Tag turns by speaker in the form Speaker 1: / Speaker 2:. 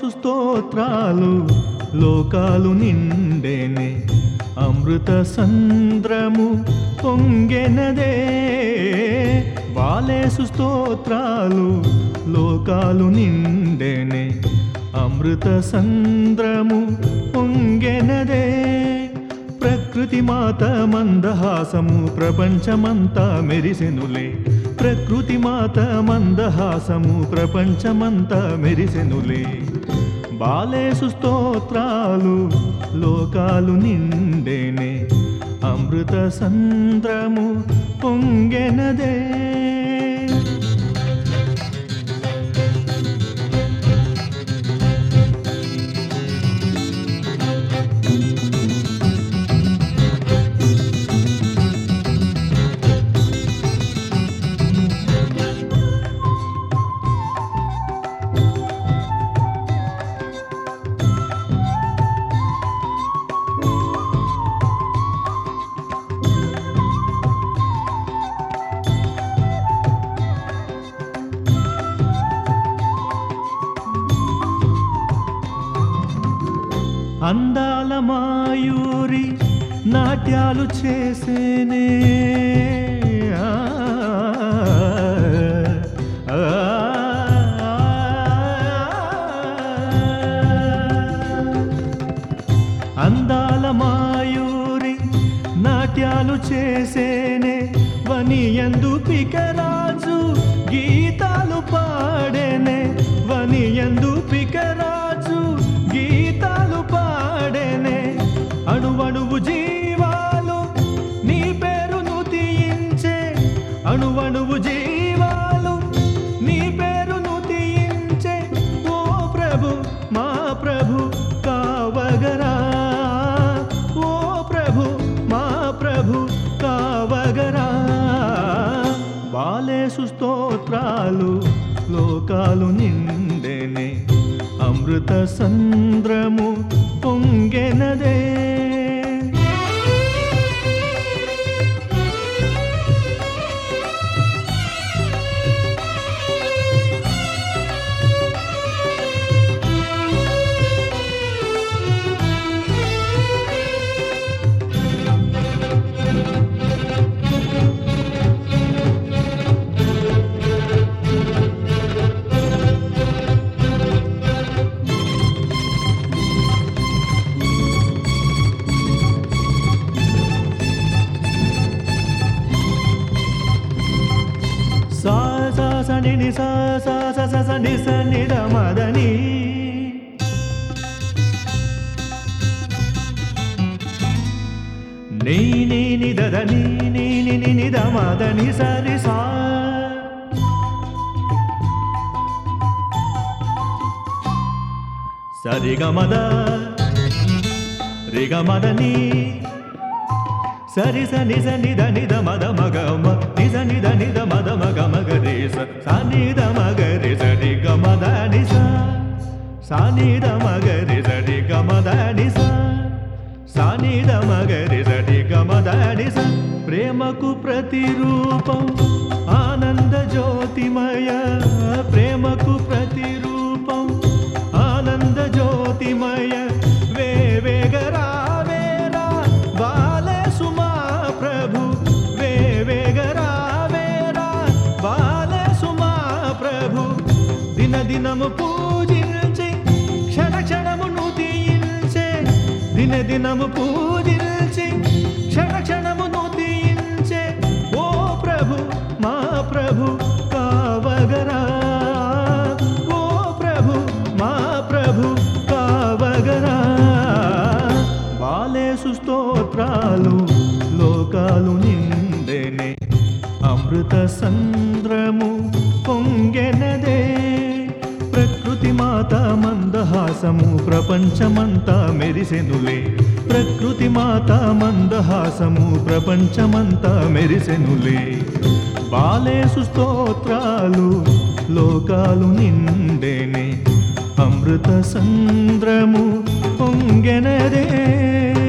Speaker 1: బాలేసు స్తోత్రాలు లోకాలు నిండేనే అమృత సంద్రము పొంగెనదే బాలేసు స్తోత్రాలు లోకాలు నిండేనే అమృత సంద్రము పొంగెనదే ప్రకృతి మాత మందహాసము ప్రపంచమంతా మెరిసెనులే ప్రకృతి మాత మందహాసము ప్రపంచమంతా మెరిసెనులే బాలేసు స్తోత్రాలు లోకాలు నిండేనే అమృత సంద్రము పొంగెనదే అందాల మాయూరి నాట్యాలు చేసేనే ఆ, ఆ, అందాల మాయూరి నాట్యాలు చేసేనే వనియందు పికరాజు గీతాలు పాడేనే వనియందు పికరాజు గీతాలు పాడేనే అణువణువు జీవాలు నీ పేరును తీయించే అణువణువు జీవాలు నీ పేరును తీయించే ఓ ప్రభు మా ప్రభు కావగరా ఓ ప్రభు మా ప్రభు కావగరా బాలేసు స్తోత్రాలు లోకాలు నిండేనే అమృత సంద్రము పొంగెనదే సా సా స ని ని సా సా స స స ని స ని ద మ ద ని నీ నీ ని ద ద ని నీ ని ని ని ద మ ద ని స రి సా సరి గ మ ద రి గ మ ద ని సరి స ని స ని ద ని ద మ ద మ గ మ ని స ని ద ని ద మ ద మ గ మ గ రి స స ని ద మ గ రి స రి గ మ ద ని స స ని ద మ గ రి స రి గ మ ద ని స స ని ద మ గ రి స రి గ మ ద ని స ప్రేమకు ప్రతిరూపం ఆనంద జ్యోతిమయ ప్రేమకు ప్రతిరూపం ఆనంద జ్యోతిమయ వే వేగరావేరా బాలే సుమా ప్రభు వే వేగరావేరా బాలే సుమా ప్రభు దిన దినము పూజించి క్షణ క్షణమును తీయించే దిన దినము పూజించి క్షణ క్షణమును తీయించే ఓ ప్రభు మా ప్రభు కావగరా ఓ ప్రభు మా ప్రభు కావగరా బాలేసు స్తోత్రాలు లోకాలు నిండెనే అమృత సంద్రము పొంగెనదే ప్రకృతి మాత మందహాసము ప్రపంచమంతా మెరిసెనులే ప్రకృతి మాత మందహాసము ప్రపంచమంతా మెరిసెనులే బాలేసు స్తోత్రాలు లోకాలు నిండేనే అమృత సంద్రము పొంగెనదే